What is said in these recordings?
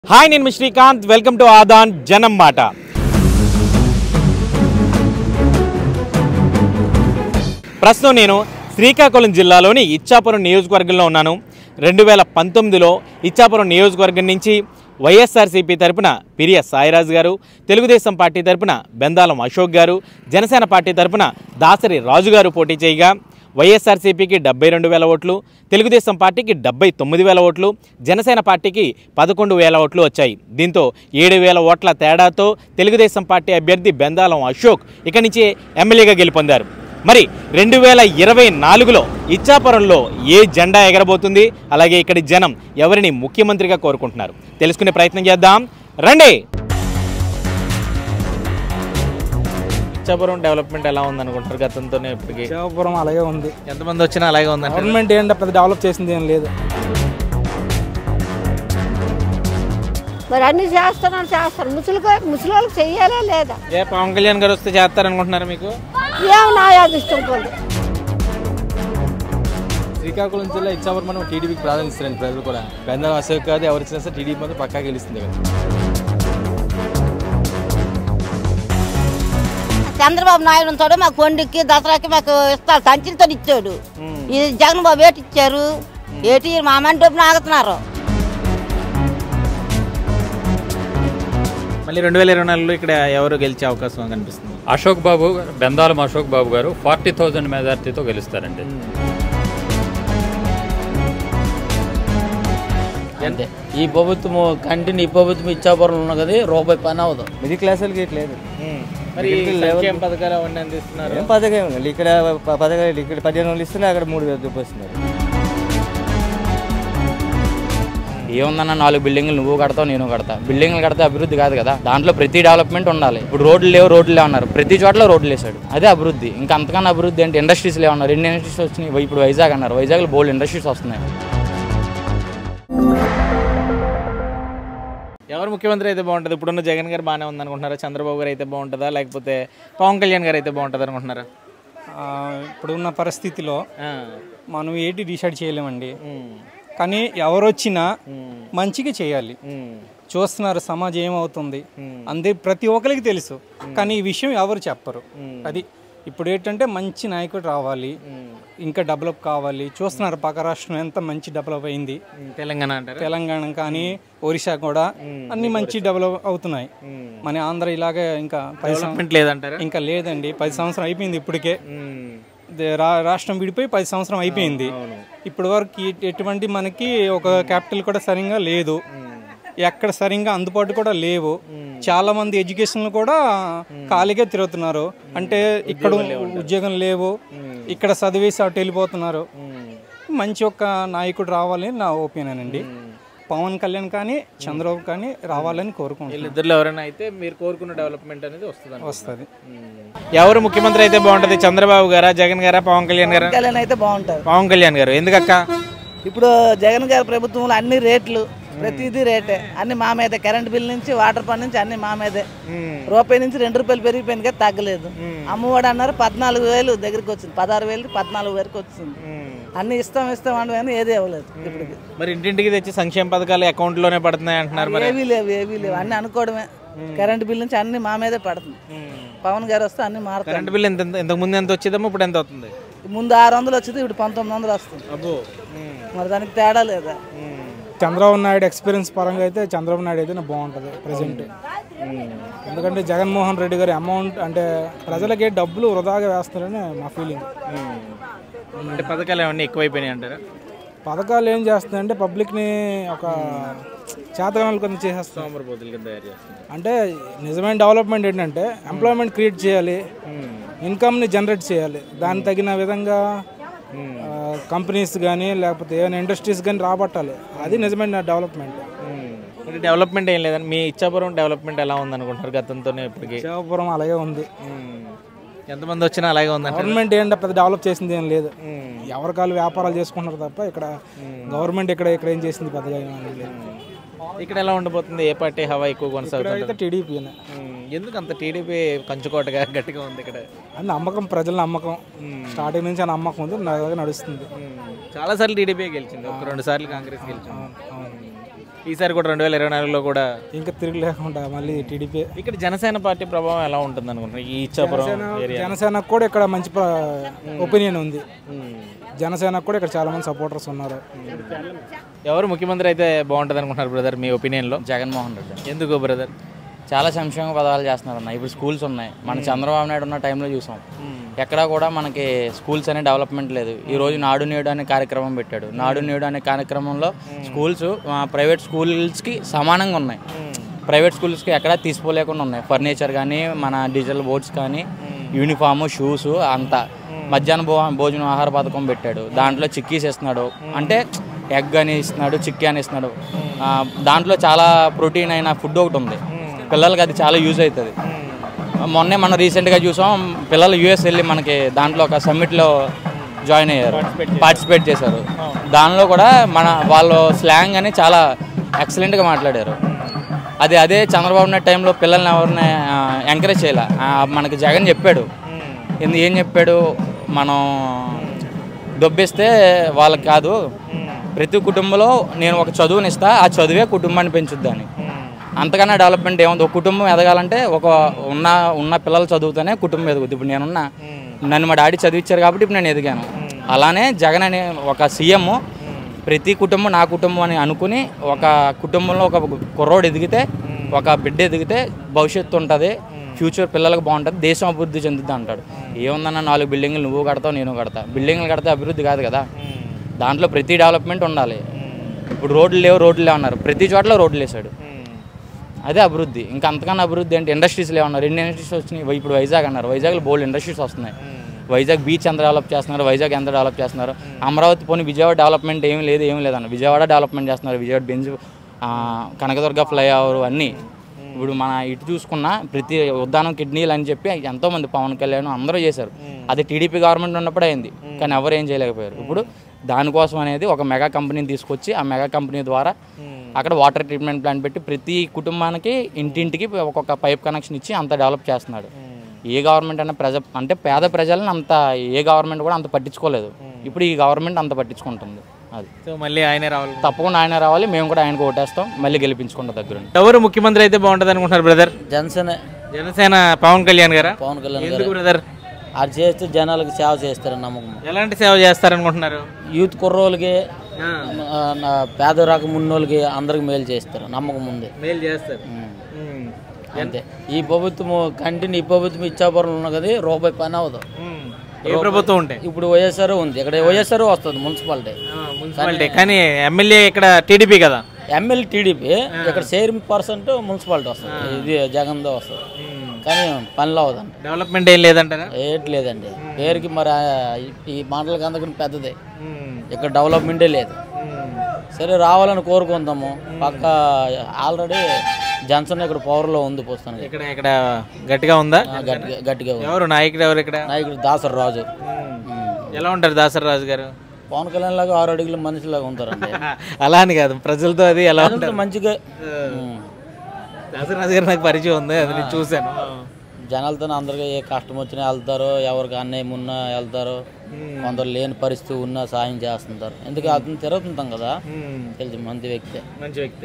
Hi నేను మీ Srikanth welcome to ఆదాన్ జనం మాట ప్రస్తుతం నేను శ్రీకాకుళం జిల్లాలోని ఇచ్చాపురం నియోజకవర్గంలో ఉన్నాను రెండు వేల పంతొమ్మిదిలో ఇచ్చాపురం నియోజకవర్గం నుంచి వైఎస్ఆర్సీపీ తరపున పిరియ సాయిరాజు గారు తెలుగుదేశం పార్టీ తరపున బెందాలం అశోక్ గారు జనసేన పార్టీ తరపున దాసరి రాజు గారు పోటీ చేయగా వైఎస్ఆర్సీపీకి డెబ్బై రెండు వేల ఓట్లు తెలుగుదేశం పార్టీకి డెబ్బై తొమ్మిది వేల ఓట్లు జనసేన పార్టీకి పదకొండు వేల ఓట్లు వచ్చాయి దీంతో ఏడు వేల ఓట్ల తేడాతో తెలుగుదేశం పార్టీ అభ్యర్థి బెందాలం అశోక్ ఇక్కడి నుంచి ఎమ్మెల్యేగా గెలుపొందారు మరి రెండు వేల ఇరవై నాలుగులో ఇచ్చాపురంలో ఏ జెండా ఎగరబోతుంది అలాగే ఇక్కడి జనం ఎవరిని ముఖ్యమంత్రిగా కోరుకుంటున్నారు తెలుసుకునే ప్రయత్నం చేద్దాం రండి ఇచ్చాపురం డెవలప్మెంట్ ఎలా ఉంది అనుకుంటారు గతంతోనే ఇప్పటికి శివపురం అలాగే ఉంది ఎంతమంది వచ్చినా అలాగే ఉందంటారు గవర్నమెంట్ ఏంటో పెద్ద డెవలప్ చేసింది ఏం లేదు మరి అన్ని చేస్తున్నాను చేస్తాను ముసలికి ముసలి వాళ్ళకి చెయ్యాలా లేదా ఏ పవన్ కళ్యాణ్ గారు వస్తే చేస్తారనుకుంటున్నారు మీకు ఏం నా అదృష్టం పోదు శ్రీకాకుళం జిల్లా ఇచ్చాపురం మనం టీడీపీకి ప్రాధాన్యత ఇస్తారండి ప్రజలు కూడా బెందాం అశోక్ కాదు ఎవరు ఇచ్చినా సరే టీడీపీ మాత్రం పక్కా గెలుస్తుంది కదా చంద్రబాబు నాయుడు ఉంటాడు మాకు కొండికి దసరాకి మాకు ఇస్తారు సంచులతో ఇచ్చాడు ఇది జగన్ బాబు ఏటి ఇచ్చారు ఏటి మా అమ్మని డబ్బులు ఆగుతున్నారు మళ్ళీ రెండు వేల ఇరవై నాలుగులో ఇక్కడ ఎవరు గెలిచే అవకాశం కనిపిస్తుంది అశోక్ బాబు బెందాలం అశోక్ బాబు గారు ఫార్టీ థౌజండ్ మెజార్టీతో గెలుస్తారండి అంతే ఈ ప్రభుత్వం కంటిన్యూ ఈ ప్రభుత్వం ఇచ్చాపురం ఉన్న కదా రూపాయి పని అవదు మిడిల్ క్లాస్ వాళ్ళకి ఇట్లేదు మరి సంక్షేమ పథకాలు అవన్నీ అందిస్తున్నారు ఏం పథకం లేదు ఇక్కడ ప- పథకాలు ఇక్కడ పదిహేను వందలు ఇస్తున్నా అక్కడ మూడు వేలు చూపిస్తున్నారు ఏముందన్న నాలుగు బిల్డింగ్లు నువ్వు కడతావు నేను కడతా బిల్డింగ్లు కడితే అభివృద్ధి కాదు కదా దాంట్లో ప్రతి డెవలప్మెంట్ ఉండాలి ఇప్పుడు రోడ్లు లేవు రోడ్లు లేవు అన్నారు ప్రతి చోట్ల రోడ్లు వేసాడు అదే అభివృద్ధి ఇంకా అంతకన్నా అభివృద్ధి అంటే ఇండస్ట్రీస్ లేవన్నారు ఎన్ని ఇండస్ట్రీస్ వచ్చినాయి ఇప్పుడు వైజాగ్ అన్నారు వైజాగ్లో బోల్డ్ ఇండస్ట్రీస్ వస్తున్నాయి ఎవరు ముఖ్యమంత్రి అయితే బాగుంటుంది ఇప్పుడున్న జగన్ గారు బాగానే ఉంది అనుకుంటున్నారా చంద్రబాబు గారు అయితే బాగుంటుందా లేకపోతే పవన్ కళ్యాణ్ గారు అయితే బాగుంటుంది అనుకుంటున్నారా ఆ, ఇప్పుడున్న పరిస్థితిలో ఆ. మనం ఏంటి డిసైడ్ చేయలేమండి ఉమ్. కానీ ఎవరు వచ్చినా మంచిగా చేయాలి ఉమ్. చూస్తున్నారు సమాజం ఏమవుతుంది అందే ప్రతి ఒక్కరికి తెలుసు కానీ ఈ విషయం ఎవరు చెప్పరు అది ఇప్పుడు ఏంటంటే మంచి నాయకుడు రావాలి ఇంకా డెవలప్ కావాలి చూస్తున్నారు పక్క రాష్ట్రం ఎంత మంచి డెవలప్ అయింది ఉమ్. తెలంగాణ అంటారా తెలంగాణ కానీ ఒరిస్సా కూడా అన్ని మంచి డెవలప్ అవుతున్నాయి మన ఆంధ్ర ఇలాగే ఇంకా పది సం- డెవలప్మెంట్ లేదంటారా ఇంకా లేదండి పది సంవత్సరం అయిపోయింది ఇప్పటికే ఉమ్. దే- రా- రాష్ట్రం విడిపోయి పది సంవత్సరం అయిపోయింది ఇప్పటి వరకు ఈ- ఎటువంటి మనకి ఒక క్యాపిటల్ కూడా సరిగా లేదు ఎక్కడ సరిగా అందుబాటు కూడా లేవు చాలా మంది ఎడ్యుకేషన్ కూడా ఖాళీగా తిరుగుతున్నారు అంటే ఇక్కడ ఉద్యోగం లేవు ఇక్కడ చదివేసి అటు వెళ్ళిపోతున్నారు మంచి ఒక నాయకుడు రావాలని నా ఒపీనియన్ అండి పవన్ కళ్యాణ్ కానీ చంద్రబాబు కానీ రావాలని కోరుకుంటున్నాను వీళ్ళిద్దరిలో ఎవరైనా అయితే మీరు కోరుకున్న డెవలప్మెంట్ అనేది వస్తుంది వస్తుంది ఎవరు ముఖ్యమంత్రి అయితే బాగుంటుంది చంద్రబాబు గారా జగన్ గారా పవన్ కళ్యాణ్ గారా కళ్యాణ్ అయితే బాగుంటారు పవన్ కళ్యాణ్ గారు ఎందుకక్క ఇప్పుడు జగన్ గారి ప్రభుత్వంలో అన్ని రేట్లు ప్రతిదీ రేటే అన్ని మా మీదే కరెంట్ బిల్ నుంచి వాటర్ పని నుంచి అన్ని మా మీదే రూపాయి నుంచి రెండు రూపాయలు పెరిగిపోయింది కదా తగ్గలేదు అమ్మఒడి అన్నారు పద్నాలుగు వేలు దగ్గరికి వచ్చింది పదహారు వేలు పద్నాలుగు వరకు వచ్చింది అన్ని ఇస్తాం ఇస్తాం అంటే కానీ ఏది ఇవ్వలేదు ఇప్పటికి మరి ఇంటింటికి తెచ్చి సంక్షేమ పథకాలు అకౌంట్ లోనే పడుతున్నాయి అంటున్నారు మరి ఏవీ లేవు ఏవీ లేవు అన్ని అనుకోవడమే కరెంట్ బిల్ నుంచి అన్ని మా మీదే పడుతుంది పవన్ గారు వస్తే అన్ని మారుతాయి కరెంట్ బిల్ ఎంత ఇంతకు ముందు ఎంత వచ్చేదమ్మో ఇప్పుడు ఎంత అవుతుంది ముందు ఆరు వందలు వచ్చింది ఇప్పుడు పంతొమ్మిది వందలు వస్తుంది అబ్బో మరి దానికి తేడా లేదా చంద్రబాబు నాయుడు ఎక్స్పీరియన్స్ పరంగా అయితే చంద్రబాబు నాయుడు అయితే బాగుంటుంది ప్రజెంట్ ఎందుకంటే జగన్మోహన్ రెడ్డి గారి అమౌంట్ అంటే ప్రజలకి డబ్బులు వృధాగా వేస్తున్నారని మా ఫీలింగ్ అంటే పథకాలు ఏమన్నా ఎక్కువైపోయినాయి అంటారా పథకాలు ఏం చేస్తున్నాయంటే పబ్లిక్ని ఒక చేతనాలు కొంత చేసేస్తాం సోమరపోతుల కింద తయారు చేస్తుంది అంటే నిజమైన డెవలప్మెంట్ ఏంటంటే ఎంప్లాయ్మెంట్ క్రియేట్ చేయాలి ఇన్కమ్ని జనరేట్ చేయాలి దానికి తగిన విధంగా కంపెనీస్ కానీ లేకపోతే ఏమైనా ఇండస్ట్రీస్ కానీ రాబట్టాలి అది నిజమైన డెవలప్మెంట్ అంటే డెవలప్మెంట్ ఏం లేదని మీ ఇచ్చాపురం డెవలప్మెంట్ ఎలా ఉంది అనుకుంటారు గతంతోనే ఇప్పటికి శివపురం అలాగే ఉంది ఎంతమంది వచ్చినా అలాగే ఉందంటారు గవర్నమెంట్ ఏంటో పెద్ద డెవలప్ చేసింది ఏం లేదు ఎవరి కాళ్ళు వ్యాపారాలు చేసుకుంటారు తప్ప ఇక్కడ గవర్నమెంట్ ఇక్కడ ఇక్కడ ఏం చేసింది పెద్దగా ఏమీ లేదు ఇక్కడ ఎలా ఉండబోతుంది ఏ పార్టీ హవా ఎక్కువ అయితే కొనసాగుతుంది టీడీపీనే ఎందుకు అంత టీడీపీ కంచుకోటగా గట్టిగా ఉంది ఇక్కడ అది నమ్మకం ప్రజల నమ్మకం స్టార్టింగ్ నుంచి ఆ నమ్మకం ఉంది నా దగ్గర నడుస్తుంది చాలా సార్లు టీడీపీ గెలిచింది ఒక రెండు సార్లు కాంగ్రెస్ గెలిచింది అవును. ఈసారి కూడా రెండు వేల ఇరవై నాలుగులో కూడా ఇంకా తిరిగి లేకుండా మళ్ళీ టీడీపీ ఇక్కడ జనసేన పార్టీ ప్రభావం ఎలా ఉంటుంది అనుకుంటున్నారు ఈ ఇచ్చాపురం ఏరియా జనసేనకు కూడా ఇక్కడ మంచి ఒపీనియన్ ఉంది జనసేనకు కూడా ఇక్కడ చాలా మంది సపోర్టర్స్ ఉన్నారు ఎవరు ముఖ్యమంత్రి అయితే బాగుంటుంది అనుకుంటున్నారు బ్రదర్ మీ ఒపీనియన్లో జగన్మోహన్ రెడ్డి ఎందుకు బ్రదర్ చాలా సంక్షేమ పథకాలు చేస్తున్నారు అన్న ఇప్పుడు స్కూల్స్ ఉన్నాయి మన చంద్రబాబు నాయుడు ఉన్న టైంలో చూసాం ఎక్కడా కూడా మనకి స్కూల్స్ అనే డెవలప్మెంట్ లేదు ఈ రోజు నాడు నేడు అనే కార్యక్రమం పెట్టాడు నాడు నేడు అనే కార్యక్రమంలో స్కూల్స్ ప్రైవేట్ స్కూల్స్కి సమానంగా ఉన్నాయి ప్రైవేట్ స్కూల్స్కి ఎక్కడా తీసుకోలేకుండా ఉన్నాయి ఫర్నిచర్ కానీ మన డిజిటల్ బోర్డ్స్ కానీ యూనిఫాము షూస్ అంతా మధ్యాహ్న భో భోజనం ఆహార పథకం పెట్టాడు దాంట్లో చిక్కీస్ ఇస్తున్నాడు అంటే ఎగ్ అని ఇస్తున్నాడు చిక్కీ అని ఇస్తున్నాడు ఆ, దాంట్లో చాలా ప్రోటీన్ అయిన ఫుడ్ ఒకటి ఉంది పిల్లలకి అది చాలా యూజ్ అవుతుంది మొన్నే మనం రీసెంట్గా చూసాం పిల్లలు యూఎస్ వెళ్ళి మనకి దాంట్లో ఒక సమ్మిట్లో జాయిన్ అయ్యారు పార్టిసిపేట్ చేశారు దానిలో కూడా మన వాళ్ళు స్లాంగ్ అని చాలా ఎక్సలెంట్గా మాట్లాడారు అది అదే చంద్రబాబు నాయుడు టైంలో పిల్లల్ని ఎవరిని ఎంకరేజ్ చేయాల మనకి జగన్ చెప్పాడు ఎందు ఏం చెప్పాడు మనం దొబ్బేస్తే వాళ్ళకి కాదు ప్రతి కుటుంబంలో నేను ఒక చదువుని ఇస్తా ఆ చదువే కుటుంబాన్ని పెంచుద్దని అంతకన్నా డెవలప్మెంట్ ఏముంది ఒక కుటుంబం ఎదగాలంటే ఒక ఉన్న ఉన్న పిల్లలు చదువుతూనే కుటుంబం ఎదుగుద్ది ఇప్పుడు నేనున్న నన్ను మా డాడీ చదివించారు కాబట్టి ఇప్పుడు నేను ఎదిగాను అలానే జగన్ అనే ఒక సీఎం ప్రతి కుటుంబం నా కుటుంబం అని అనుకుని ఒక కుటుంబంలో ఒక కుర్రోడు ఎదిగితే ఒక బిడ్డ ఎదిగితే భవిష్యత్తు ఉంటుంది ఫ్యూచర్ పిల్లలకు బాగుంటుంది దేశం అభివృద్ధి చెందుద్ది అంటాడు ఏముందన్న నాలుగు బిల్డింగ్లు నువ్వు కడతావు నేను కడతా బిల్డింగ్లు కడితే అభివృద్ధి కాదు కదా దాంట్లో ప్రతి డెవలప్మెంట్ ఉండాలి ఇప్పుడు రోడ్లు లేవు రోడ్లు లేవు అన్నారు ప్రతి చోట్ల రోడ్లు వేసాడు అదే అభివృద్ధి ఇంకా అంతకన్నా అభివృద్ధి అంటే ఇండస్ట్రీస్ లేవన్నారు ఎన్ని ఇండస్ట్రీస్ వచ్చినాయి వై- ఇప్పుడు వైజాగ్ అన్నారు వైజాగ్లో బోల్డ్ ఇండస్ట్రీస్ వస్తున్నాయి వైజాగ్ బీచ్ ఎంత డెవలప్ చేస్తున్నారు వైజాగ్ ఎంత డెవలప్ చేస్తున్నారు అమరావతి పోనీ విజయవాడ డెవలప్మెంట్ ఏం లేదు ఏం లేదన్న విజయవాడ డెవలప్మెంట్ చేస్తున్నారు విజయవాడ బెంజ్ ఆ, కనకదుర్గ ఫ్లైఓవర్ అన్నీ ఇప్పుడు మన ఇటు చూసుకున్న ప్రతి ఉద్దానం కిడ్నీలు అని చెప్పి ఎంతోమంది పవన్ కళ్యాణ్ అందరూ చేశారు అది టీడీపీ గవర్నమెంట్ ఉన్నప్పుడే అయింది కానీ ఎవరు ఏం చేయలేకపోయారు ఇప్పుడు దానికోసం అనేది ఒక మెగా కంపెనీని తీసుకొచ్చి ఆ మెగా కంపెనీ ద్వారా అక్కడ వాటర్ ట్రీట్మెంట్ ప్లాంట్ పెట్టి ప్రతి కుటుంబానికి ఇంటింటికి ఒక్కొక్క పైప్ కనెక్షన్ ఇచ్చి అంత డెవలప్ చేస్తున్నాడు ఏ గవర్నమెంట్ అన్న ప్రజ అంటే పేద ప్రజలను అంత ఏ గవర్నమెంట్ కూడా అంత పట్టించుకోలేదు ఇప్పుడు ఈ గవర్నమెంట్ అంత పట్టించుకుంటుంది అది సో మళ్ళీ ఆయనే రావాలి తప్పకుండా ఆయన రావాలి మేము కూడా ఆయనకు ఓటేస్తాం మళ్ళీ గెలిపించుకుంటాం దగ్గర ఎవరు ముఖ్యమంత్రి అయితే బాగుంటుంది అనుకుంటున్నారు బ్రదర్ జనసేన జనసేన పవన్ కళ్యాణ్ గారా పవన్ కళ్యాణ్ ఎందుకు గారు బ్రదర్ అది చేస్తే జనాలకు సేవ చేస్తారని నమ్మకం ఎలాంటి సేవ చేస్తారనుకుంటున్నారు యూత్ కుర్రోళ్ళకి ఆ, నా పేద రకం ఉన్నోళ్ళకి అందరికి మేలు చేస్తారు నమ్మకం ఉంది మేలు చేస్తారు ఉం. అంతే ఈ ప్రభుత్వం కంటిన్యూ ఈ ప్రభుత్వం ఇచ్చాపురం ఉన్న కదా రూపాయి పని అవ్వదు ఏ ప్రభుత్వం ఉంటే ఇప్పుడు వైఎస్ఆర్ ఉంది ఇక్కడ వైఎస్ఆర్ వస్తుంది మున్సిపాలిటీ మున్సిపాలిటీ కానీ ఎమ్మెల్యే ఇక్కడ టీడీపీ కదా ఎమ్మెల్యే టీడీపీ ఇక్కడ సేమ్ పర్సెంట్ మున్సిపాలిటీ వస్తుంది ఇది జగన్దో వస్తుంది కానీ పనిలో అవ్వదండి డెవలప్మెంట్ ఏం లేదంటారా ఏట్ లేదండి పేరుకి మరి ఆ ఈ- ఈ మండలకి అందరికి పెద్దదే ఇక్కడ డెవలప్మెంటే లేదు సరే రావాలని కోరుకుందాము పక్క ఆల్రెడీ జన్సన్ ఇక్కడ పవర్లో ఉంది పుస్తకానికి ఇక్కడ ఇక్కడ గట్టిగా ఉందా గట్టిగా గట్టిగా ఉంది ఎవరు నాయకుడు ఎవరు ఇక్కడ నాయకుడు దాసర్ రాజు ఎలా ఉంటారు దాసరాజు గారు పవన్ కళ్యాణ్ లాగా ఆరు అడుగుల మనిషిలాగా ఉంటారండి అలా అని కాదు ప్రజలతో అది ఎలా ప్రజలతో ఉంటారు మంచిగా ఉం. దాసరాజు గారు నాకు పరిచయం ఉంది అది నేను చూశాను జనాలతో అందరికీ ఏ కష్టం వచ్చినా వెళ్తారు ఎవరికి అన్యాయం ఉన్నా వెళ్తారు కొందరు లేని పరిస్థితి ఉన్నా సాయం చేస్తుంటారు ఎందుకు అతను తిరుగుతుంటాం కదా తెలిసి మంచి వ్యక్తి మంచి వ్యక్తి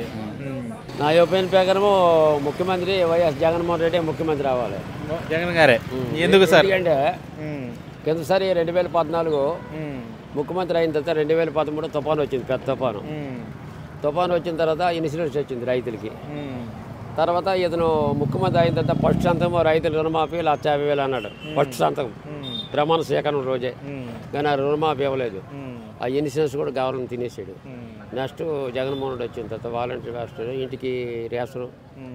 నా ఒపీనియన్ ప్రకారం ముఖ్యమంత్రి వైఎస్ జగన్మోహన్ రెడ్డి ముఖ్యమంత్రి అవ్వాలి జగన్ గారే ఎందుకు సార్ ఎందుకంటే కిందసారి రెండు వేల పద్నాలుగు ముఖ్యమంత్రి అయిన తర్వాత రెండు వేల పదమూడు తుఫాను వచ్చింది పెద్ద తుఫాను తుఫాను వచ్చిన తర్వాత ఇన్సూరెన్స్ వచ్చింది రైతులకి తర్వాత ఇతను ముఖ్యమంత్రి అయిన తర్వాత ఫస్ట్ సంతకం రైతుల రుణమాఫీ లక్ష యాభై వేలు అన్నాడు ఫస్ట్ సంతకం ప్రమాణ స్వీకరణ రోజే కానీ ఆ రుణమాఫీ ఇవ్వలేదు ఆ ఇన్సూరెన్స్ కూడా గవర్నమెంట్ తినేసాడు నెక్స్ట్ జగన్మోహన్ రెడ్డి వచ్చిన తర్వాత వాలంటీర్ వ్యవస్థ ఇంటికి రేషను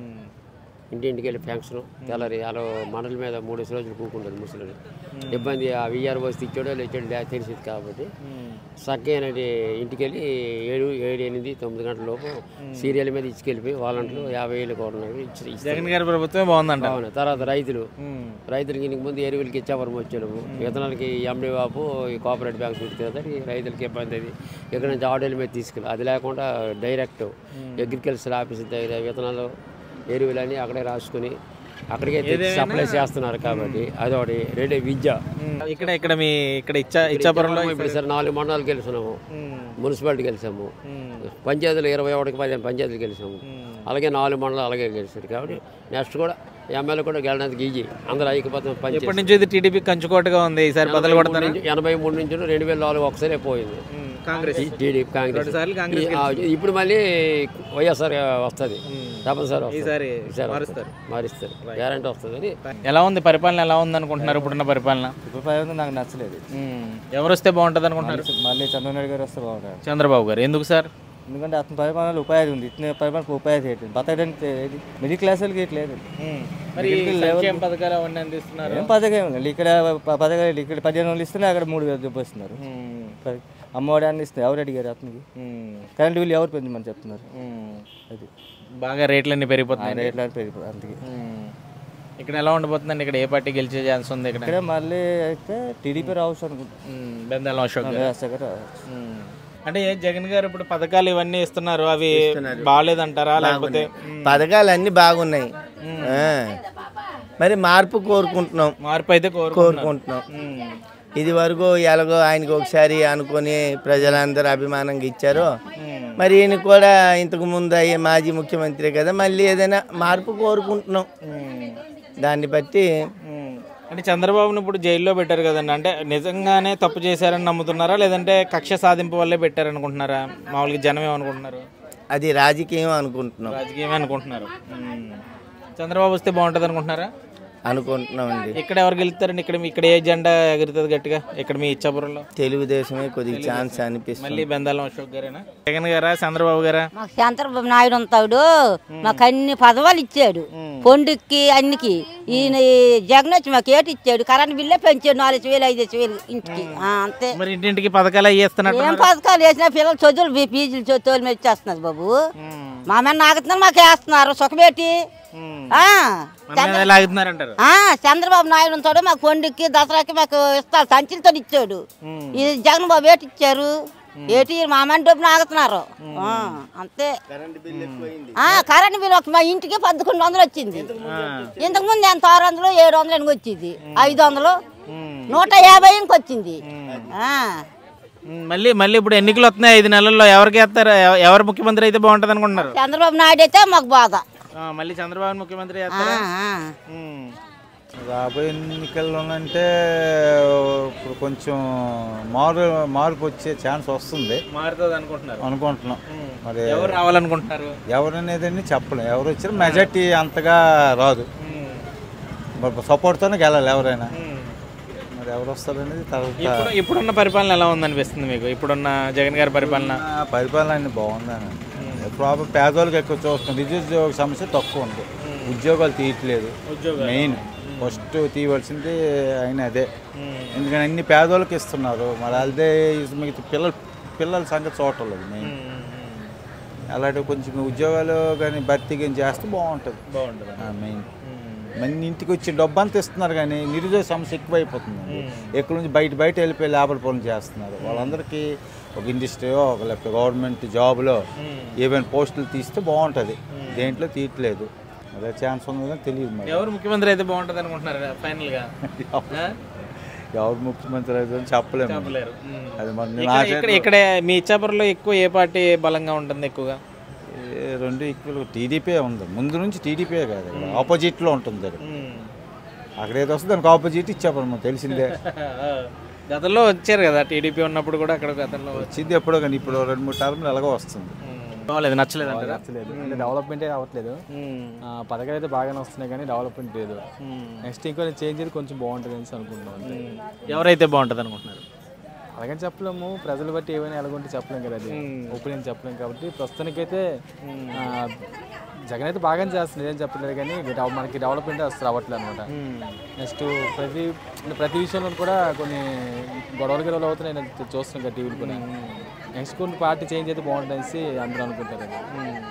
ఇంటింటికి వెళ్ళి పెన్షన్ తెల్లరి అలా మండలి మీద మూడు రోజులు కూకుంటుంది ముసలి ఇబ్బంది ఆ విఆర్ వస్తే ఇచ్చాడో ఇచ్చాడు లే తెలిసింది కాబట్టి చక్కైనది ఇంటికి వెళ్ళి ఏడు ఏడు ఎనిమిది తొమ్మిది గంటల లోపు సీరియల్ మీద ఇచ్చుకెళ్ళిపోయి వాలంటీర్లు యాభై వేలు కొన్నారు ఇచ్చి ఇస్తారు. జగన్ గారి ప్రభుత్వం బాగుందంట అవును తర్వాత రైతులు రైతులకి ఇంక ముందు ఎరువులకి ఇచ్చేవరం వచ్చాడు విత్తనాలకి ఎండి వాపు ఈ కోఆపరేటివ్ బ్యాంక్స్ పెట్టి కదా ఈ రైతులకి ఇబ్బంది అది ఇక్కడ నుంచి ఆటోల మీద తీసుకెళ్ళి అది లేకుండా డైరెక్ట్ అగ్రికల్చర్ ఆఫీస్ దగ్గర విత్తనాలు ఎరువులని అక్కడే రాసుకుని అక్కడికే తెచ్చి సప్లై చేస్తున్నారు కాబట్టి అదొకటి రెండు విద్య ఇక్కడ ఇక్కడ మీ ఇక్కడ ఇచ్చా ఇచ్చాపురంలో ఇప్పుడు సరే నాలుగు మండలాలు గెలిచినాము మున్సిపాలిటీ గెలిచాము పంచాయతీలు ఇరవై ఒకటికి పదిహేను పంచాయతీలు గెలిచాము అలాగే నాలుగు మండలాలు అలాగే గెలిచారు కాబట్టి నెక్స్ట్ కూడా ఎమ్మెల్యే కూడా గెలడానికి ఈజీ అందరూ ఐక్యపత్రం ఇప్పటి పనిచేసి నుంచి ఇది టీడీపీ కంచుకోటగా ఉంది ఈసారి బదులు కొడతారు ఎనభై మూడు నుంచి రెండు వేల నాలుగు ఒకసారి పోయింది కాంగ్రెస్ టీడీపీ కాంగ్రెస్ రెండు సార్లు కాంగ్రెస్ ఈ- ఆ, ఇప్పుడు మళ్ళీ వైఎస్ఆర్ వస్తుంది తప్పనిసరి వస్తది. ఈసారి ఈసారి మారుస్తారు. వస్తది. మారుస్తారు గ్యారంటీ వస్తుంది ఎలా ఉంది పరిపాలన ఎలా ఉంది అనుకుంటున్నారు ఇప్పుడున్న పరిపాలన ఇప్పుడు పరిపాలన నాకు నచ్చలేదు ఎవరు వస్తే బాగుంటుంది అనుకుంటున్నారు మళ్ళీ చంద్రబాబు నాయుడు గారు వస్తే బాగుంటారు చంద్రబాబు గారు ఎందుకు సార్ ఎందుకంటే అతని పరిపాలనలో ఉపాధి ఉంది ఇతని పరిపాలనకు ఉపాధి ఏంటి బతకడానికి ఏది మిడిల్ క్లాస్ వాళ్ళకి ఇట్లా లేదు మరి మిడిల్ క్లాస్ లెవెల్ సంక్షేమ పథకాలు అవన్నీ అందిస్తున్నారు ఏం పథకం ఏం లేదు. ఇక్కడ ప- పథకాలు ఇక్కడ పదిహేను వందలు ఇస్తున్నారు అక్కడ మూడు వేలు చూపిస్తున్నారు అమ్మఒడి అన్ని ఇస్తున్నారు ఎవరు అడిగారు అతనికి కరెంట్ బిల్లు ఎవరు పెంచమని చెప్తున్నారు అది బాగా రేట్లన్నీ పెరిగిపోతున్నాయి రేట్లు అని పెరిగిపోయి అందుకే ఇక్కడ ఎలా ఉండబోతుందండి ఇక్కడ ఏ పార్టీ గెలిచే ఛాన్స్ ఉంది ఇక్కడ ఇక్కడ మళ్ళీ అయితే టీడీపీ రావచ్చు అనుకుంటున్నాను బెందాలం అశోక్ గారు. రాజశేఖర్ ఉమ్. అంటే ఏ జగన్ గారు ఇప్పుడు పథకాలు ఇవన్నీ ఇస్తున్నారు అవి బాగాలేదంటారా లేకపోతే పథకాలు అన్నీ బాగున్నాయి ఆ. మరి మార్పు కోరుకుంటున్నాం మార్పు అయితే కోరుకుంటున్నారు. కోరుకుంటున్నాం ఇది వరకు ఎలాగో ఆయనకు ఒకసారి అనుకొని ప్రజలందరూ అభిమానంగా ఇచ్చారు మరి ఈయన కూడా ఇంతకు ముందు అయ్యే మాజీ ముఖ్యమంత్రి కదా మళ్ళీ ఏదైనా మార్పు కోరుకుంటున్నాం దాన్ని బట్టి అంటే చంద్రబాబును ఇప్పుడు జైల్లో పెట్టారు కదండి అంటే నిజంగానే తప్పు చేశారని నమ్ముతున్నారా లేదంటే కక్ష సాధింపు వల్లే పెట్టారనుకుంటున్నారా మామూలుగా జనం ఏమనుకుంటున్నారు అది రాజకీయం అనుకుంటున్నాం రాజకీయమే అనుకుంటున్నారు ఉమ్. చంద్రబాబు వస్తే బాగుంటుంది అనుకుంటున్నారా అనుకుంటున్నామండి ఇక్కడ ఎవరు గెలుస్తారండి ఇక్కడ మీ- ఇక్కడ ఏ జెండా ఎగురుతుంది గట్టిగా ఇక్కడ మీ ఇచ్చాపురంలో తెలుగుదేశమే కొద్దిగా ఛాన్స్ అనిపిస్తుంది మళ్ళీ బెందాలం అశోక్ గారేనా జగన్ గారా చంద్రబాబు గారా మాకు చంద్రబాబు నాయుడు ఉంటాడు మాకు అన్ని పదవులు ఇచ్చాడు పొండుకి అన్నికి ఈయన ఈ జగన్ వచ్చి మాకు ఏటి ఇచ్చాడు కరెంట్ బిల్లే పెంచాడు నాలుగు వేలు ఐదు వేలు ఇంటికి ఆ, అంతే మరి ఇంటింటికి పథకాలు అయ్యేస్తున్నట్టు ఏం పథకాలు వేసినా పిల్లలు చదువులు ఫీ- ఫీజులు చదువులు మీద ఇచ్చేస్తున్నారు బాబు మా మీద నాగుతున్నారు మాకు వేస్తున్నారు సుఖమేటి ఆ, చంద్ర- లాగుతున్నారంటారు ఆ, చంద్రబాబు నాయుడు ఉంటాడు మాకు పొండుకి దసరాకి మాకు ఇస్తారు సంచులతో ఇచ్చాడు ఇది జగన్ బాబు ఏటి ఇచ్చారు ఏటి మా అమ్మ డబ్బులు ఆగుతున్నారు ఆ, అంతే ఆ, కరెంట్ బిల్ ఒక మా ఇంటికి పదకొండు వందలు వచ్చింది ఇంతకు ముందు ఎంత ఆరు వందలు ఏడు వందలు ఎనక వచ్చింది ఐదు వందలు నూట యాభై ఇంక వచ్చింది ఆ. ఉమ్, మళ్ళీ మళ్ళీ ఇప్పుడు ఎన్నికలు వస్తున్నాయి ఐదు నెలల్లో ఎవరికి వేస్తారు ఎవ- ఎవరు ముఖ్యమంత్రి అయితే బాగుంటుంది అనుకుంటున్నారు చంద్రబాబు నాయుడు అయితే మాకు బాగా ఆ, మళ్ళీ చంద్రబాబు ముఖ్యమంత్రి ఆ, చేస్తారా ఆ. ఉమ్. రాబోయే ఎన్నికల్లోనంటే ఇప్పుడు కొంచెం మారు మార్పు వచ్చే ఛాన్స్ వస్తుంది మారుతుంది అనుకుంటున్నారు అనుకుంటున్నాం మరి ఎవరు రావాలనుకుంటున్నారు ఎవరు అనేది చెప్పలేం ఎవరు వచ్చినా మెజార్టీ అంతగా రాదు మరి సపోర్ట్తోనే గెలాలి ఎవరైనా మరి ఎవరు వస్తారనేది తర్వాత ఇప్పుడు ఇప్పుడున్న పరిపాలన ఎలా ఉందనిపిస్తుంది మీకు ఇప్పుడున్న జగన్ గారి పరిపాలన ఆ పరిపాలన అన్ని బాగుందని ప్రాబ్లం పేదవాళ్ళకి ఎక్కువ చూస్తుంది నిరుద్యోగ సమస్య తక్కువ ఉంది ఉద్యోగాలు తీయట్లేదు ఉద్యోగాలు. మెయిన్ ఫస్ట్ తీయవలసింది అయిన అదే ఎందుకని అన్ని పేదవాళ్ళకి ఇస్తున్నారు మరి అదే మిగతా పిల్లల పిల్లల సంగతి చూడలేదు మెయిన్ అలాంటి కొంచెం ఉద్యోగాలు కానీ భర్తీ కానీ చేస్తే బాగుంటుంది బాగుంటుంది మెయిన్ మన ఇంటికి వచ్చి డబ్బు అంతా ఇస్తున్నారు కానీ నిరుద్యోగ సమస్య ఎక్కువైపోతుంది ఎక్కడి నుంచి బయట బయట వెళ్ళిపోయి లేబర్ పనులు చేస్తున్నారు వాళ్ళందరికీ ఒక ఇండస్ట్రీయో ఒక లేకపోతే గవర్నమెంట్ జాబ్లో ఏవైనా పోస్టులు తీస్తే బాగుంటుంది దేంట్లో తీయట్లేదు అదే ఛాన్స్ ఉందో కానీ తెలియదు మరి ఎవరు ముఖ్యమంత్రి అయితే బాగుంటుంది అనుకుంటున్నారు ఫైనల్ గా ఆ? ఎవరు ముఖ్యమంత్రి అయితే చెప్పలేము చెప్పలేరు. ఉమ్. అది మరి ఇక్కడ- నా ఇక్కడ చేతిలో- ఇక్కడ మీ ఇచ్చాపురంలో ఎక్కువ ఏ పార్టీ బలంగా ఉంటుంది ఎక్కువగా ఏ రెండు ఈక్వల్ టీడీపీ ఉంది ముందు నుంచి టీడీపీ కాదు ఇక్కడ ఆపోజిట్లో ఉంటుంది అది అక్కడ ఏదో వస్తుంది దానికి ఆపోజిట్ ఇచ్చాపడు మనకు తెలిసిందే గతంలో వచ్చారు కదా టీడీపీ ఉన్నప్పుడు కూడా అక్కడ గతంలో వచ్చింది ఎప్పుడో కానీ ఇప్పుడు రెండు మూడు టర్మ్లు ఎలాగో వస్తుంది బాగలేదు నచ్చలేదు అంటారా నచ్చలేదు అంటే డెవలప్మెంటే అవ్వట్లేదు ఆ, పథకాలు అయితే బాగానే వస్తున్నాయి కానీ డెవలప్మెంట్ లేదు నెక్స్ట్ ఇంకో చేంజ్ అయితే కొంచెం బాగుంటుంది అనేసి అనుకుంటున్నాం అంతే ఎవరైతే బాగుంటుంది అనుకుంటున్నారు అలాగని చెప్పలేము ప్రజలు బట్టి ఏమైనా ఎలాగొంటే చెప్పలేం కదా అది ఒపీనియన్ చెప్పలేం కాబట్టి ప్రస్తుతానికైతే ఆ, జగన్ అయితే బాగానే చేస్తుంది ఏం చెప్పలేదు కానీ డెవ- మనకి డెవలప్మెంట్ అసలు అవ్వట్లేదు అనమాట నెక్స్ట్ ప్రతి ప్రతి విషయంలో కూడా కొన్ని గొడవలు గొడవలు అవుతున్నాయి నేను చూస్తున్నాం కదా టీవీలు కూడా నెక్స్ట్ కొన్ని పార్టీ చేంజ్ అయితే బాగుంటుంది అనేసి అందరూ అనుకుంటారు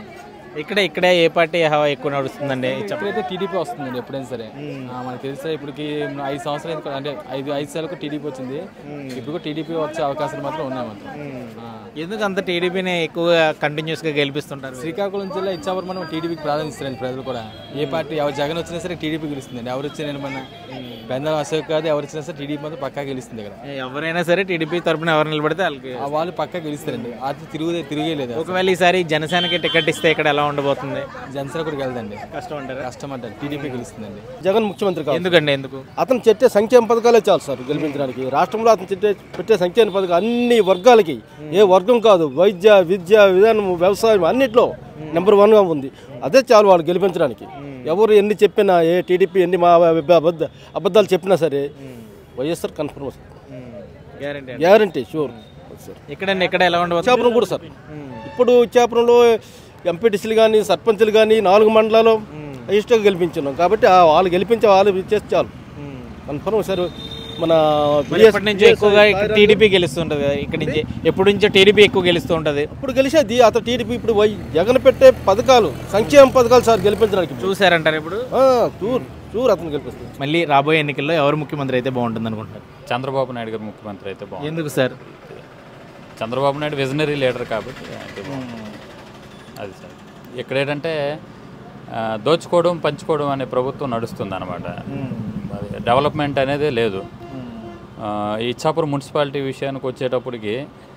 ఇక్కడ ఇక్కడ ఏ పార్టీ హవా ఎక్కువ నడుస్తుందండి ఇప్పుడైతే టీడీపీ వస్తుందండి ఎప్పుడైనా సరే ఆ, మనకు తెలిసే ఇప్పటికి ఐదు సంవత్సరాలు ఎందుకు- అంటే ఐదు ఐదు సార్లకు టీడీపీ వచ్చింది ఇప్పుడు కూడా టీడీపీ వచ్చే అవకాశాలు మాత్రం ఉన్నాయి మాత్రం ఆ. ఎందుకు అంత టీడీపీని ఎక్కువగా కంటిన్యూస్ గా గెలిపిస్తుంటారు శ్రీకాకుళం జిల్లా ఇచ్చాపురం మనం టీడీపీకి ప్రాధాన్యత ఇస్తారండి ప్రజలు కూడా ఏ పార్టీ ఎవరు జగన్ వచ్చినా సరే టీడీపీ గెలుస్తుందండి ఎవరు వచ్చినా ఏమన్నా బెందాం అశోక్ కాదు ఎవరు వచ్చినా సరే టీడీపీ మాత్రం పక్కా గెలుస్తుంది ఇక్కడ ఎవరైనా సరే టీడీపీ తరపున ఎవరు నిలబడితే వాళ్ళకి ఆ వాళ్ళు పక్కా గెలుస్తారండి అది తిరుగుదే తిరిగే లేదు ఒకవేళ ఈసారి జనసేనకి టికెట్ ఇస్తే ఇక్కడ ఎలా ఉండబోతుంది జనసేన కూడా వెళ్దండి కష్టం అంటారా కష్టం అంటారు టీడీపీ గెలుస్తుందండి జగన్ ముఖ్యమంత్రి కాదు ఎందుకండి ఎందుకు అతను చెప్పే సంక్షేమ పథకాలే చాలు సార్ గెలిపించడానికి రాష్ట్రంలో అతను చెప్పే పెట్టే సంక్షేమ పథకాలు అన్ని వర్గాలకి ఏ వర్గం కాదు వైద్య విద్య విధానం వ్యవసాయం అన్నిట్లో నెంబర్ వన్గా ఉంది అదే చాలు వాళ్ళు గెలిపించడానికి ఎవరు ఎన్ని చెప్పినా ఏ టీడీపీ ఎన్ని మా అబద్ధ అబద్ధాలు చెప్పినా సరే YSR confirm guarantee guarantee sure sir ఇక్కడ ఇక్కడ ఎలా ఉండబోతుంది ఇచ్చాపురం కూడా సార్ ఇప్పుడు ఇచ్చాపురంలో ఎంపీటీసీలు కానీ సర్పంచ్లు కానీ నాలుగు మండలాలు ఇష్టంగా గెలిపించున్నాం కాబట్టి ఆ వాళ్ళు గెలిపించే వాళ్ళు ఇచ్చేస్తే చాలు కన్ఫర్మ్ సార్ మన మరి ఎప్పటి నుంచి ఎక్కువగా టీడీపీ గెలుస్తుంటది కదా ఇక్కడ నుంచి ఎప్పటి నుంచో టీడీపీ ఎక్కువ గెలుస్తూ ఉంటది ఇప్పుడు గెలిచేది అతను టీడీపీ ఇప్పుడు వై జగన్ పెట్టే పథకాలు సంక్షేమ పథకాలు సార్ గెలిపించడానికి చూసారంటారు ఇప్పుడు చూర్ చూర్ అతను గెలిపిస్తుంది మళ్ళీ రాబోయే ఎన్నికల్లో ఎవరు ముఖ్యమంత్రి అయితే బాగుంటుంది అనుకుంటారు చంద్రబాబు నాయుడు గారు ముఖ్యమంత్రి అయితే బాగుంది ఎందుకు sir Chandrababu Naidu visionary leader కాబట్టి అయితే బాగుంది. అది సార్ ఇక్కడ ఏంటంటే ఆ, దోచుకోవడం పంచుకోవడం అనే ప్రభుత్వం నడుస్తుంది అనమాట డెవలప్మెంట్ అనేది లేదు ఆ, ఈ ఇచ్చాపురం మున్సిపాలిటీ విషయానికి వచ్చేటప్పటికి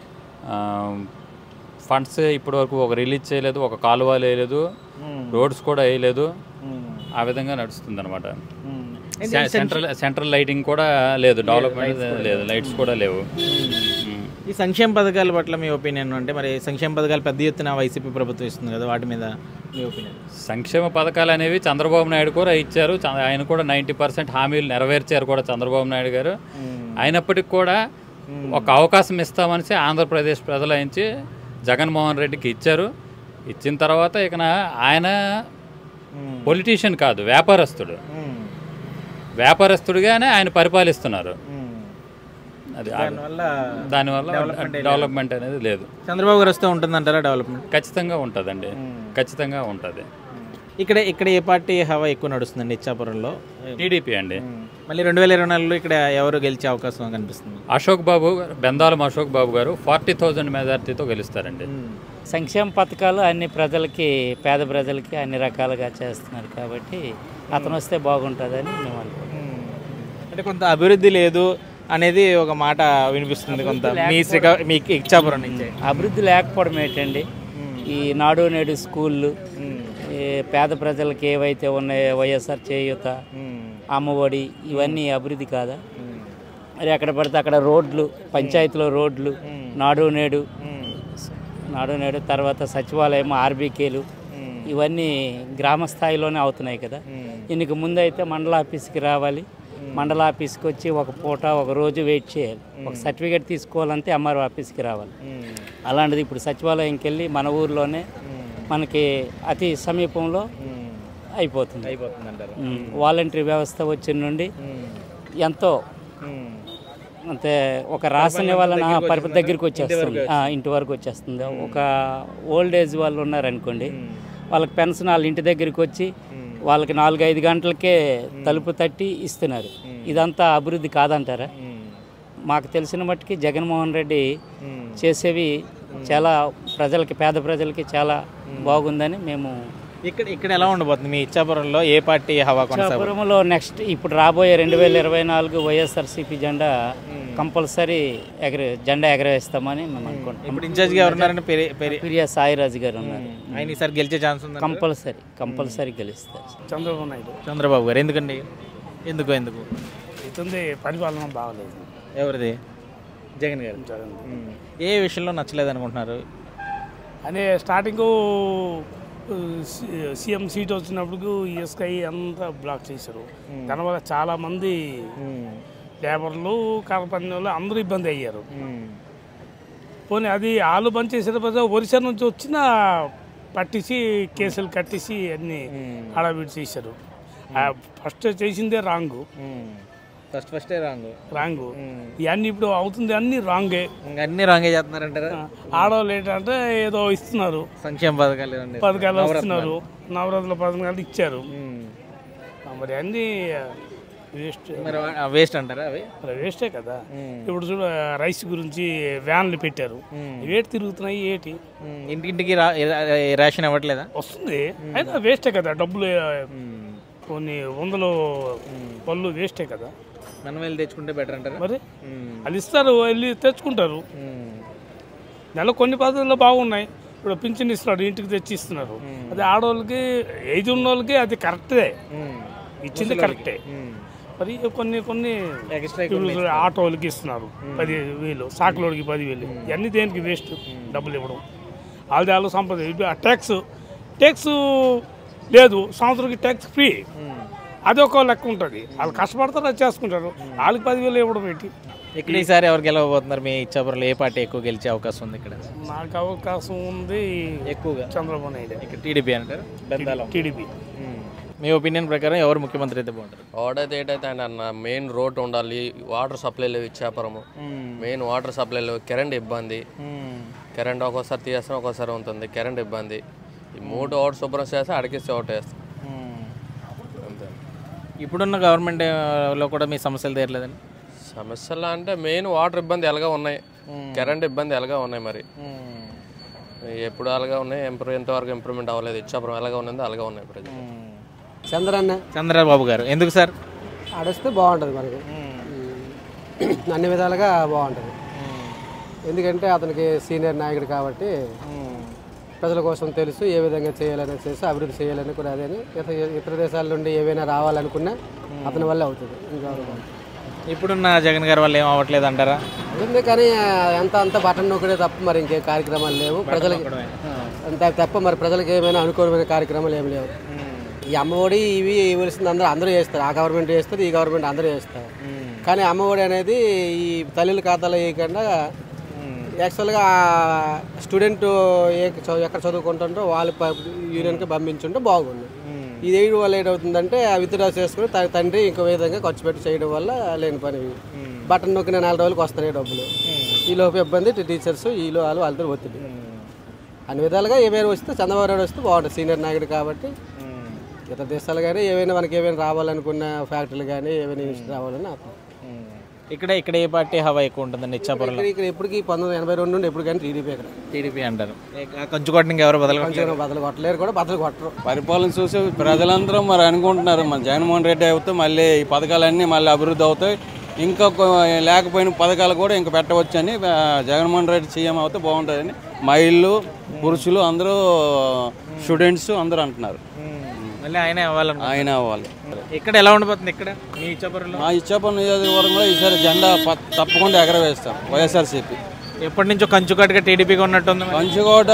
ఫండ్స్ ఇప్పటివరకు ఒక రిలీజ్ చేయలేదు ఒక కాలువ వేయలేదు రోడ్స్ కూడా వేయలేదు ఆ విధంగా నడుస్తుంది అనమాట సెంట్రల్ సెంట్రల్ లైటింగ్ కూడా లేదు డెవలప్మెంట్ లేదు లైట్స్ కూడా లేవు ఈ సంక్షేమ పథకాల పట్ల మీ ఒపీనియన్ అంటే మరి సంక్షేమ పథకాలు పెద్ద ఎత్తున వైసీపీ ప్రభుత్వం ఇస్తుంది కదా వాటి మీద మీ ఒపీనియన్ సంక్షేమ పథకాలు అనేవి చంద్రబాబు నాయుడు కూడా ఇచ్చారు చ- ఆయన కూడా నైంటీ పర్సెంట్ హామీలు నెరవేర్చారు కూడా చంద్రబాబు నాయుడు గారు అయినప్పటికీ కూడా ఒక అవకాశం ఇస్తామని ఆంధ్రప్రదేశ్ ప్రజలు నుంచి జగన్మోహన్ రెడ్డికి ఇచ్చారు ఇచ్చిన తర్వాత ఇక ఆయన పొలిటీషియన్ కాదు వ్యాపారస్తుడు వ్యాపారస్తుడిగానే ఆయన పరిపాలిస్తున్నారు అది ఆ- దానివల్ల దానివల్ల డెవలప్మెంట్ ఏ డెవలప్మెంట్ అనేది లేదు చంద్రబాబు గారు వస్తే ఉంటుందంటారా డెవలప్మెంట్ ఖచ్చితంగా ఉంటుందండి ఖచ్చితంగా ఉంటుంది ఇక్కడ ఇక్కడ ఏ పార్టీ హవా ఎక్కువ నడుస్తుందండి ఇచ్చాపురంలో టీడీపీ అండి మళ్ళీ రెండు వేల ఇరవై నాలుగులో ఇక్కడ ఎవరు గెలిచే అవకాశం కనిపిస్తుంది అశోక్ బాబు గారు- బెందాలం అశోక్ బాబు గారు ఫార్టీ థౌజండ్ మెజార్టీతో గెలుస్తారండి సంక్షేమ పథకాలు అన్ని ప్రజలకి పేద ప్రజలకి అన్ని రకాలుగా చేస్తున్నారు కాబట్టి అతను వస్తే బాగుంటుందని మేము అనుకుంటున్నాం అంటే కొంత అభివృద్ధి లేదు అనేది ఒక మాట వినిపిస్తుంది కొంత మీ శ్రీకా మీ ఇచ్చాపురం నుంచి అభివృద్ధి లేకపోవడం ఏంటండి ఈ నాడు నేడు స్కూళ్ళు ఈ పేద ప్రజలకి ఏవైతే ఉన్నాయో వైఎస్ఆర్ చేయూత అమ్మఒడి ఇవన్నీ అభివృద్ధి కాదా మరి ఎక్కడ పడితే అక్కడ రోడ్లు పంచాయతీలో రోడ్లు నాడు నేడు నాడు నేడు తర్వాత సచివాలయం ఆర్బీకేలు ఇవన్నీ గ్రామ స్థాయిలోనే అవుతున్నాయి కదా దీనికి ముందు అయితే మండల ఆఫీస్కి రావాలి మండల ఆఫీస్కి వచ్చి ఒక పూట ఒక రోజు వెయిట్ చేయాలి ఒక సర్టిఫికేట్ తీసుకోవాలంటే ఎంఆర్ఓ ఆఫీస్కి రావాలి అలాంటిది ఇప్పుడు సచివాలయంకి వెళ్ళి మన ఊర్లోనే మనకి అతి సమీపంలో అయిపోతుంది అయిపోతుంది అంటారు వాలంటరీ వ్యవస్థ వచ్చిన నుండి ఎంతో అంతే ఒక రాసిన వాళ్ళని ఆ, పరిప దగ్గరికి వచ్చేస్తుంది ఆ, ఇంటి వరకు వచ్చేస్తుంది ఒక ఓల్డ్ ఏజ్ వాళ్ళు ఉన్నారనుకోండి వాళ్ళకి పెన్షన్ వాళ్ళ ఇంటి దగ్గరికి వచ్చి వాళ్ళకి నాలుగు ఐదు గంటలకే తలుపు తట్టి ఇస్తున్నారు ఇదంతా అభివృద్ధి కాదంటారా మాకు తెలిసిన మట్టుకి జగన్మోహన్ రెడ్డి చేసేవి చాలా ప్రజలకి పేద ప్రజలకి చాలా బాగుందని మేము ఇక్కడ ఇక్కడ ఎలా ఉండబోతుంది మీ ఇచ్చాపురంలో ఏ పార్టీ హవా కొనసాగుతుంది ఇచ్చాపురంలో నెక్స్ట్ ఇప్పుడు రాబోయే రెండు వేల ఇరవై నాలుగు వైఎస్ఆర్సీపీ జెండా కంపల్సరీ ఎగర జెండా ఎగరవేస్తామని మేము అనుకుంటున్నాం ఇప్పుడు ఇన్ఛార్జ్గా ఎవరు ఉన్నారంటే పెరి పెరి ప్రియా సాయిరాజు గారు ఉన్నారు ఆయన ఈసారి గెలిచే ఛాన్స్ ఉంది కంపల్సరీ కంపల్సరీ గెలుస్తారు చంద్రబాబు నాయుడు చంద్రబాబు గారు ఎందుకండి ఎందుకు ఎందుకు ఇతుంది పరిపాలన బాగలేదు ఎవరిది జగన్ గారు ఉమ్. ఏ విషయంలో నచ్చలేదు అనుకుంటున్నారు అదే స్టార్టింగ్ సీఎం సీట్ వచ్చినప్పుడు ఇసుక అంతా బ్లాక్ చేశారు దానివల్ల చాలా మంది లేబర్లు కార్పణ్య వాళ్ళు అందరూ ఇబ్బంది అయ్యారు పోనీ అది ఆలు బంద్ చేసిన తర్వాత ఒరిస్సా నుంచి వచ్చిన పట్టించి కేసులు కట్టేసి అన్ని హడావిడి చేశారు ఫస్ట్ చేసిందే రాంగు ఫస్ట్ ఫస్టే రాంగ్ రాంగ్ ఇవన్నీ ఇప్పుడు అవుతుంది అన్ని రాంగే అన్ని రాంగే చేస్తున్నారంటారా ఆడవాళ్ళు ఏంటంటే ఏదో ఇస్తున్నారు సంక్షేమ పథకాలు ఇవన్నీ. పథకాలు నవరత్నాలు. వస్తున్నారు నవరాత్రుల పథకాలు ఇచ్చారు ఆ, మరి అన్ని వేస్ట్ మరి వేస్ట్ అంటారా అవి మరి వేస్టే కదా ఇప్పుడు చూడ రైస్ గురించి వ్యాన్లు పెట్టారు వేటి తిరుగుతున్నాయి ఏటి ఇంటింటికి రా- ఏ- రేషన్ ఇవ్వట్లేదా వస్తుంది అయినా వేస్టే కదా డబ్బులు ఆ, కొన్ని వందలు పళ్ళు వేస్టే కదా మనం వెళ్ళి తెచ్చుకుంటే బెటర్ అంటారా మరి అది ఇస్తారు వెళ్ళి తెచ్చుకుంటారు నెల కొన్ని పద్ధతుల్లో బాగున్నాయి ఇప్పుడు పింఛన్ ఇస్తున్నాడు ఇంటికి తెచ్చి ఇస్తున్నారు అది ఆడవాళ్ళకి ఏజ్ ఉన్న వాళ్ళకి అది కరెక్టే ఇచ్చింది కరెక్టే మరి కొన్ని కొన్ని Extra ఇప్పుడు కొన్ని ఆటో వాళ్ళకి ఇస్తున్నారు పది వేలు సాకులోడికి పది వేలు ఇవన్నీ దేనికి వేస్ట్ డబ్బులు ఇవ్వడం వాళ్ళది వాళ్ళు సంపద ఇప్పుడు ఆ ట్యాక్స్ ట్యాక్స్ లేదు సంవత్సరానికి ట్యాక్స్ ఫ్రీ అది ఒక లెక్క ఉంటుంది వాళ్ళు కష్టపడతారు అది చేసుకుంటారు వాళ్ళకి పదివేలు ఇవ్వడం ఏంటి ఇక్కడ ఈసారి ఎవరు గెలవబోతున్నారు మీ ఇచ్చాపురంలో ఏ పార్టీ ఎక్కువ గెలిచే అవకాశం ఉంది ఇక్కడ నాకు అవకాశం ఉంది ఎక్కువగా చంద్రబాబు నాయుడు ఇక్కడ టీడీపీ అంటారు బెందాలం టీడీపీ మీ ఒపీనియన్ ప్రకారం ఎవరు ముఖ్యమంత్రి అయితే బాగుంటారు వాడైతే ఏంటైతే ఆయన అన్న మెయిన్ రోడ్ ఉండాలి వాటర్ సప్లై లేవు ఇచ్చాపురము మెయిన్ వాటర్ సప్లై లేవు కరెంట్ ఇబ్బంది కరెంట్ ఒక్కోసారి తీసేస్తాం ఒక్కోసారి ఉంటుంది కరెంట్ ఇబ్బంది ఈ మూడు ఓటు శుభ్రం చేస్తే అడిగిస్తే ఓటు వేస్తాం అంతే ఇప్పుడున్న గవర్నమెంట్ లో కూడా మీ సమస్యలు తీరలేదండి సమస్యలు అంటే మెయిన్ వాటర్ ఇబ్బంది ఎలాగా ఉన్నాయి కరెంట్ ఇబ్బంది ఎలాగా ఉన్నాయి మరి ఎప్పుడు అలాగా ఉన్నాయి ఇంప్రూవ్ ఎంతవరకు ఇంప్రూవ్మెంట్ అవ్వలేదు ఇచ్చాపురం ఎలాగా ఉన్నదో అలాగా ఉన్నాయి ప్రజలు చంద్రన్న చంద్రబాబు గారు ఎందుకు సార్ ఆడొస్తే బాగుంటుంది మనకి అన్ని విధాలుగా బాగుంటుంది ఎందుకంటే అతనికి సీనియర్ నాయకుడు కాబట్టి ప్రజల కోసం తెలుసు ఏ విధంగా చేయాలని చేసి అభివృద్ధి చేయాలని కూడా అదే ఇతర ఇతర దేశాల నుండి ఏవైనా రావాలనుకున్నా అతని వల్ల అవుతుంది ఇంకా ఇప్పుడున్న జగన్ గారి వల్ల ఏం అవ్వట్లేదు అంటారా ఉంది కానీ ఎంత అంత బటన్ నొక్కడే తప్ప మరి ఇంకే కార్యక్రమాలు లేవు ప్రజలకి అంత తప్ప మరి ప్రజలకు ఏమైనా అనుకూలమైన కార్యక్రమాలు ఏమి లేవు ఈ అమ్మఒడి ఇవి ఇవ్వాల్సింది అందరూ అందరూ చేస్తారు ఆ గవర్నమెంట్ చేస్తారు ఈ గవర్నమెంట్ అందరూ చేస్తారు కానీ అమ్మఒడి అనేది ఈ తల్లుల ఖాతాలో వేయకుండా యాక్చువల్గా స్టూడెంట్ ఏ చదువు ఎక్కడ చదువుకుంటుంటారో వాళ్ళ ప- యూనియన్కి పంపించుంటే బాగుంది ఇది వేయడం వల్ల ఏంటవుతుందంటే ఆ విత్డ్రా చేసుకుని త- తండ్రి ఇంకో విధంగా ఖర్చు పెట్టి చేయడం వల్ల లేని పని బటన్ నొక్కిన నాలుగు రోజులకు వస్తున్నాయి డబ్బులు ఈ లోపు ఇబ్బంది టీ- టీచర్స్ ఈ లో వాళ్ళు వాళ్ళతో ఒత్తిడి అన్ని విధాలుగా ఏమైనా వస్తే చంద్రబాబు నాయుడు వస్తే బాగుంటుంది సీనియర్ నాయకుడు కాబట్టి ఇతర దేశాలు కానీ ఏవైనా మనకి ఏమైనా రావాలనుకున్న ఫ్యాక్టరీలు కానీ ఏమైనా ఇన్స్టిట్యూట్ రావాలని ఆత్మ ఇక్కడ ఇక్కడ ఏ పార్టీ హవా ఎక్కువ ఉంటుందండి ఇచ్చాపురంలో ఇక్కడ ఇక్కడ ఎప్పటికి పంతొమ్మిది ఎనభై రెండు నుండి ఎప్పుడు కానీ టీడీపీ ఇక్కడ టీడీపీ అంటారు కంచుకోవడానికి ఎవరు బదులు కొంచెం బదులు కొట్టలేరు కూడా బదులు కొట్టరు పరిపాలన చూసి ప్రజలందరూ మరి అనుకుంటున్నారు మన జగన్మోహన్ రెడ్డి అవుతే మళ్ళీ ఈ పథకాలన్నీ మళ్ళీ అభివృద్ధి అవుతాయి ఇంకా కొ- లేకపోయిన పథకాలు కూడా ఇంకా పెట్టవచ్చు అని ఆ, జగన్మోహన్ రెడ్డి సీఎం అవుతే బాగుంటుందని మహిళలు పురుషులు అందరూ స్టూడెంట్స్ అందరూ అంటున్నారు మళ్ళీ ఆయన అవ్వాలను ఆయన అవ్వాలి ఇక్కడ ఎలా ఉండబోతుంది ఇక్కడ మీ ఇచ్చాపురంలో మా ఇచ్చాపురం నియోజకవర్గంలో ఈసారి జెండా ప- తప్పకుండా ఎగరవేస్తాం వైఎస్ఆర్సీపీ ఎప్పటి నుంచో కంచుకోటగా టీడీపీగా ఉన్నట్టుంది మరి. పంచుకోట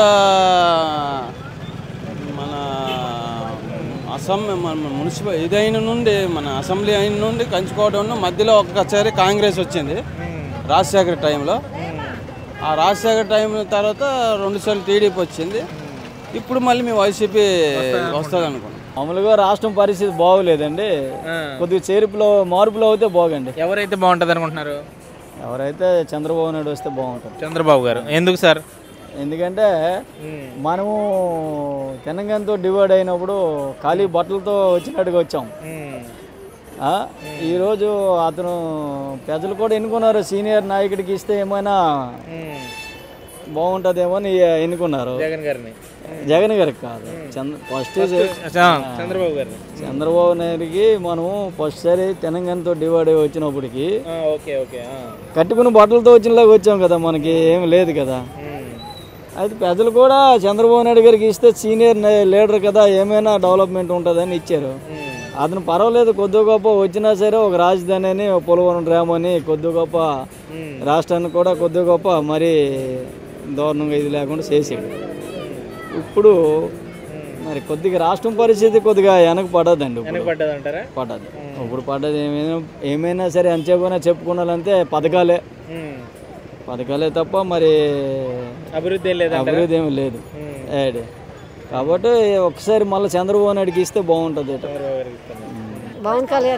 మన అసం మన మున్సిపల్ ఇదైన నుండి మన అసెంబ్లీ అయిన నుండి కంచుకోట ఉన్న మధ్యలో ఒక్కసారి కాంగ్రెస్ వచ్చింది రాజశేఖర టైంలో ఆ రాజశేఖర టైం తర్వాత రెండుసార్లు టీడీపీ వచ్చింది ఇప్పుడు మళ్ళీ మేము వైసీపీ వస్తుంది అనుకున్నాం మామూలుగా రాష్ట్రం పరిస్థితి బాగోలేదండి కొద్దిగా చేర్పులో మార్పులో అయితే బాగండి ఎవరైతే బాగుంటుంది అనుకుంటున్నారు ఎవరైతే చంద్రబాబు నాయుడు వస్తే బాగుంటుంది చంద్రబాబు గారు ఎందుకు సార్ ఎందుకంటే మనము తెలంగాణతో డివైడ్ అయినప్పుడు ఖాళీ బట్టలతో వచ్చినట్టుగా వచ్చాం ఆ, ఈరోజు అతను ప్రజలు కూడా ఎన్నుకున్నారు సీనియర్ నాయకుడికి ఇస్తే ఏమైనా బాగుంటుందేమో అని ఎన్నుకున్నారు జగన్ గారిని జగన్ గారికి కాదు చంద్ర ఫస్ట్ First, ఆ, చంద్రబాబు గారిని. చంద్రబాబు నాయుడికి మనము ఫస్ట్ సారి తెలంగాణతో డివైడ్ అయి వచ్చినప్పటికి ఓకే ఓకే కట్టుకుని బట్టలతో వచ్చినలాగా వచ్చాం కదా మనకి ఏం లేదు కదా అయితే ప్రజలు కూడా చంద్రబాబు నాయుడు గారికి ఇస్తే సీనియర్ లీడర్ కదా ఏమైనా డెవలప్మెంట్ ఉంటుందని ఇచ్చారు అతను పర్వాలేదు కొద్ది గొప్ప వచ్చినా సరే ఒక రాజధాని అని ఒక పోలవరం డ్యామ్ అని కొద్ది గొప్ప రాష్ట్రాన్ని కూడా కొద్ది గొప్ప మరి దారుణంగా ఇది లేకుండా చేసాడు ఇప్పుడు మరి కొద్దిగా రాష్ట్రం పరిస్థితి కొద్దిగా వెనక పడదండి ఇప్పుడు. వెనకబడ్డది అంటారా పడదు ఇప్పుడు పడ్డది ఏమైనా ఏమైనా సరే అంతేగానే చెప్పుకున్నాలంటే పథకాలే పథకాలే తప్ప మరి అభివృద్ధి ఏం లేదంటారా? అభివృద్ధి ఏమి లేదు ఏడి కాబట్టి ఒకసారి మళ్ళీ చంద్రబాబు నాయుడుకి ఇస్తే బాగుంటుంది పవన్ కళ్యాణ్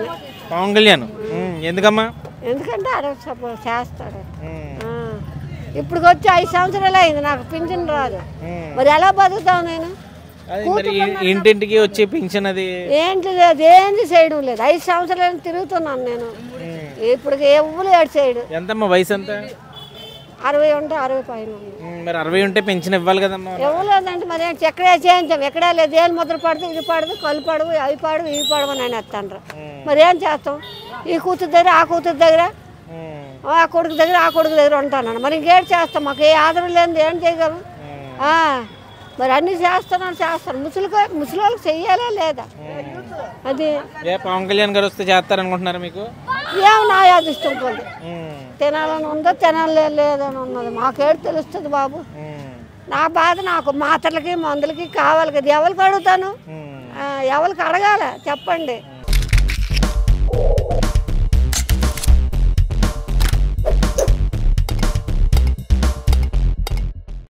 పవన్ కళ్యాణ్ ఉమ్, ఎందుకమ్మా ఎందుకంటే ఆడ సపో- చేస్తాడు ఆ. ఇప్పుడు వచ్చి ఐదు సంవత్సరాలు అయింది నాకు పింఛన్ రాదు మరి ఎలా బతుకుతావు నేను అది మరి ఇ- ఇంటింటికి వచ్చి పింఛన్ అది ఏంటి లేదు ఏంది చేయడం లేదు ఐదు సంవత్సరాలు తిరుగుతున్నాను నేను ఇప్పుడు ఎవ్వరు ఏడు చేయడు ఎంతమ్మా వయసు ఎంత అరవై ఉంటే అరవై పైన ఉంది. ఉమ్, మరి అరవై ఉంటే పెన్షన్ ఇవ్వాలి కదమ్మా ఇవ్వలేదంటే మరి ఏంటి ఎక్కడే చేయించాం ఎక్కడా లేదు ఏళ్ళు ముద్ర పడదు ఇది పడదు కళ్ళు పడవు అవి పడవు ఇవి పడవు అని ఎత్తాండ్రు మరి ఏం చేస్తాం ఈ కూతురు దగ్గర ఆ కూతురు దగ్గర ఆ కొడుకు దగ్గర ఆ కొడుకు దగ్గర ఉంటాను మరి ఇంకేం చేస్తాం మాకు ఏ ఆదరణ లేనిది ఏం చేయగలం ఆ, మరి అన్నీ చేస్తున్నాను చేస్తాను ముసలికి ముసలి వాళ్ళకి చెయ్యాలా లేదా అది ఏ పవన్ కళ్యాణ్ గారు వస్తే చేస్తారనుకుంటున్నారా మీకు ఏం నా అదృష్టం కొద్ది తినాలని ఉందో తినాలి లేదని ఉన్నది మాకేడు తెలుస్తుంది బాబు నా బాధ నాకు మాత్రలకి మందులకి కావాలి కదా ఎవరికి అడుగుతాను ఆ, ఎవరికి అడగాల చెప్పండి